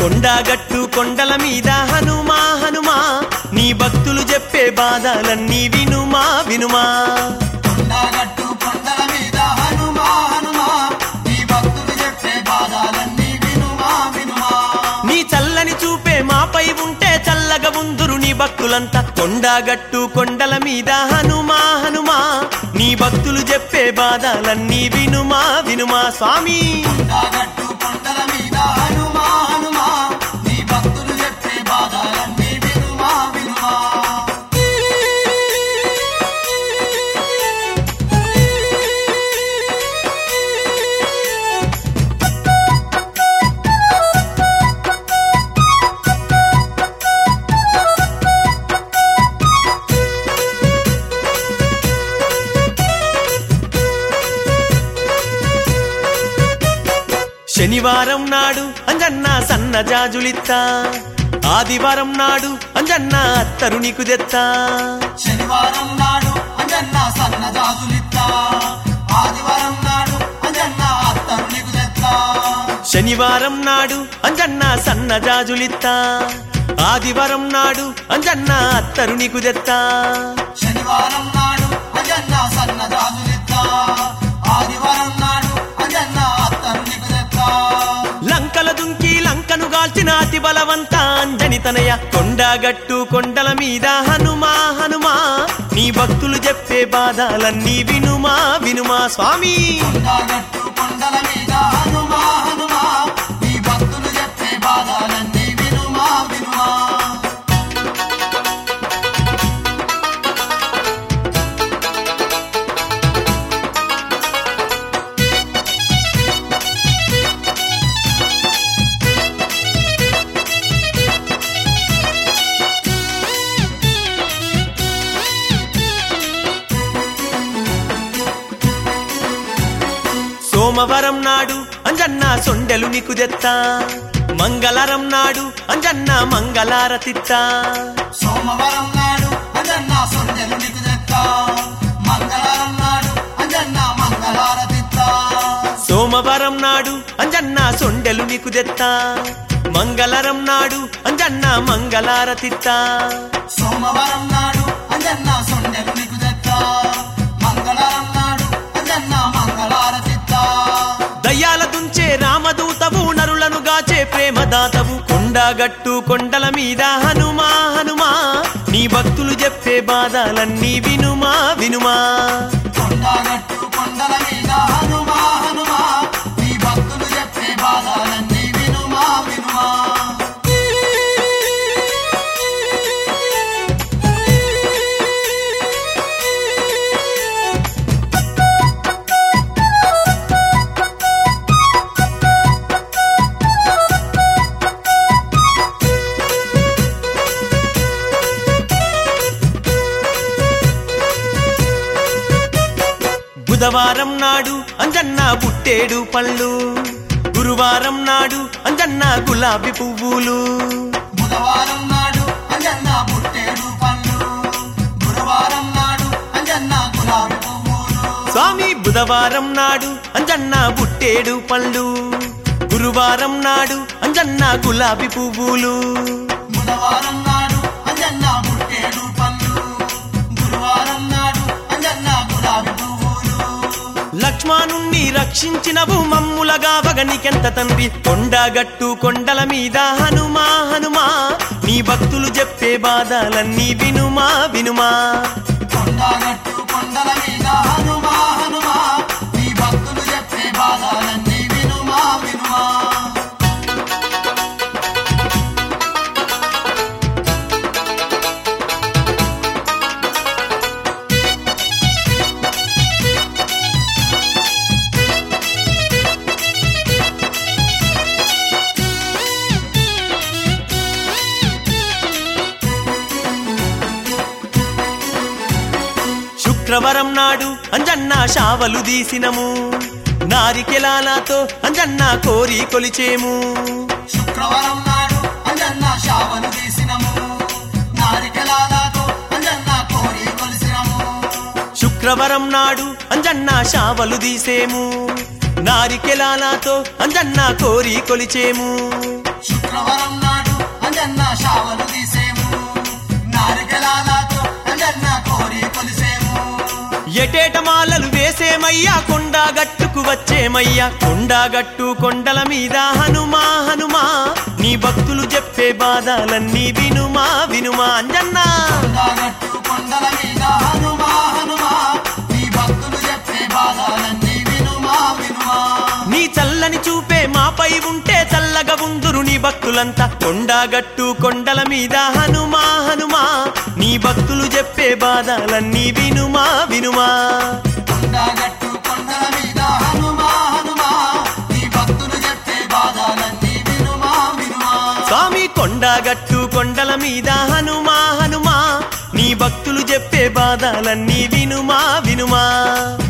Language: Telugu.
కొండగట్టు కొండల మీద హనుమా హనుమా నీ భక్తులు చెప్పే బాధలన్నీ వినుమా వినుమా కొండగట్టు కొండల మీద హనుమా హనుమా నీ భక్తులు చెప్పే బాధలన్నీ వినుమా వినుమా నీ చల్లని చూపే మాపై ఉంటే చల్లగా ఉందురు నీ భక్తులంతా కొండగట్టు కొండల మీద హనుమా హనుమా నీ భక్తులు చెప్పే బాధలన్నీ వినుమా వినుమా స్వామి కొండగట్టు కొండల మీద హనుమా హనుమా నీ భక్తులు చెప్పే బాధలన్నీ వినుమా వినుమా శనివారం నాడు అంజన్న సన్న జాజులిత్తా ఆదివారం నాడు అంజన్న అత్తరు నీకు తెత్తా శనివారం నాడు అంజన్న సన్న జాజులిత్తా ఆదివారం నాడు అంజన్న అత్తరు నీకు తెత్తా శనివారం నాడు అంజన్న సన్న జాజులిత్తా ఆదివారం నాడు అంజన్న అత్తరు నీకు తెత్తా శనివారం నాడు అంజన్న సన్న జాజులిత్తా ఆదివారం నాడు అంజన్న అత్తరు నీకు తెత్తా లంకల దుంకి లంకను గాల్చిన అతి బలవంత అంజని తనయ కొండగట్టు కొండల మీద హనుమా హనుమా నీ భక్తులు చెప్పే బాధలన్నీ వినుమా వినుమా స్వామి కొండగట్టు కొండల మీద హనుమా హనుమా నీ భక్తులు చెప్పే బాధలన్నీ వినుమా వినుమా సోమవారం నాడు అంజన్న సొండెలు నీకు తెత్తా మంగళవారం నాడు అంజన్న మంగళారతిత్తా సోమవారం నాడు అంజన్న సొంజలు నీకు తెత్తా మంగళవారం నాడు అంజన్న మంగళారతిత్తా సోమవారం నాడు అంజన్న సొండెలు నీకు తెత్తా మంగళవారం నాడు అంజన్న మంగళారతిత్తా సోమవారం నాడు అంజన్న సొండెలు నీకు తెత్తా మంగళవారం నాడు అంజన్న మంగళారతిత్తా దయ్యాల దుంచే రామదూతవు నరులను గాచే ప్రేమదాతవు కొండగట్టు కొండల మీద హనుమా హనుమా నీ భక్తులు చెప్పే బాధలన్నీ వినుమా వినుమా కొండగట్టు కొండల మీద హనుమా హనుమా నీ భక్తులు చెప్పే బాధలన్నీ వినుమా వినుమా బుధవారం నాడు అంజన్న బుట్టేడు పళ్ళు గురువారం నాడు అంజన్న గులాబీ పువ్వులు బుధవారం నాడు అంజన్న పుట్టేడు పళ్ళు గురువారం నాడు అంజన్న గులాబీ పువ్వులు స్వామి బుధవారం నాడు అంజన్న బుట్టేడు పళ్ళు గురువారం నాడు అంజన్న గులాబీ పువ్వులు బుధవారం నాడు అంజన్న పుట్టేడు పళ్ళు గురువారం నాడు అంజన్న గులాబీ పువ్వులు లక్ష్మణుణ్ణి రక్షించినవు మమ్ములగా వగనికెంత తండ్రి కొండగట్టు కొండల మీద హనుమా హనుమా నీ భక్తులు చెప్పే బాధలన్నీ వినుమా వినుమా కొండగట్టు కొండల మీద హనుమా హనుమా నీ భక్తులు చెప్పే బాధలన్నీ వినుమా వినుమా శుక్రవారం నాడు అంజన్న శావలు దీసినము నారికెలాలతో అంజన్న కోరి కొలిచేము శుక్రవారం నాడు అంజన్న శావను తీసినము నారికెలాలతో అంజన్న కోరి కొలిసినము శుక్రవారం నాడు అంజన్న శావలు దీసేము నారికెలాలతో అంజన్న కోరి కొలిచేము శుక్రవారం శుక్రవారం నాడు అంజన్న షావలు తీసేము నారికలాలతో అంజన్న కోరి కొలిసేము ఎటేట మాలలు వేసేమయ్యా కొండా గట్టుకు వచ్చేమయ్యా కొండా గట్టు కొండల మీద హనుమా హనుమా నీ భక్తులు చెప్పే బాధలన్నీ వినుమా వినుమా అంజన్నా కొండగట్టు కొండల మీద హనుమా హనుమా నీ భక్తులు చెప్పే బాధలన్నీ వినుమా వినుమా నీ చల్లని చూపే మాపై ఉంటే చల్లగా ఉందురు నీ భక్తులంతా కొండాగట్టు కొండల మీద హనుమా హనుమా నీ భక్తులు చెప్పే బాధలన్నీ వినుమా వినుమా కొండగట్టు కొండల మీద హనుమా హనుమా నీ భక్తులు చెప్పే బాధలన్నీ వినుమా వినుమా స్వామి కొండాగట్టు కొండల మీద హనుమా హనుమా నీ భక్తులు చెప్పే బాధలన్నీ వినుమా వినుమా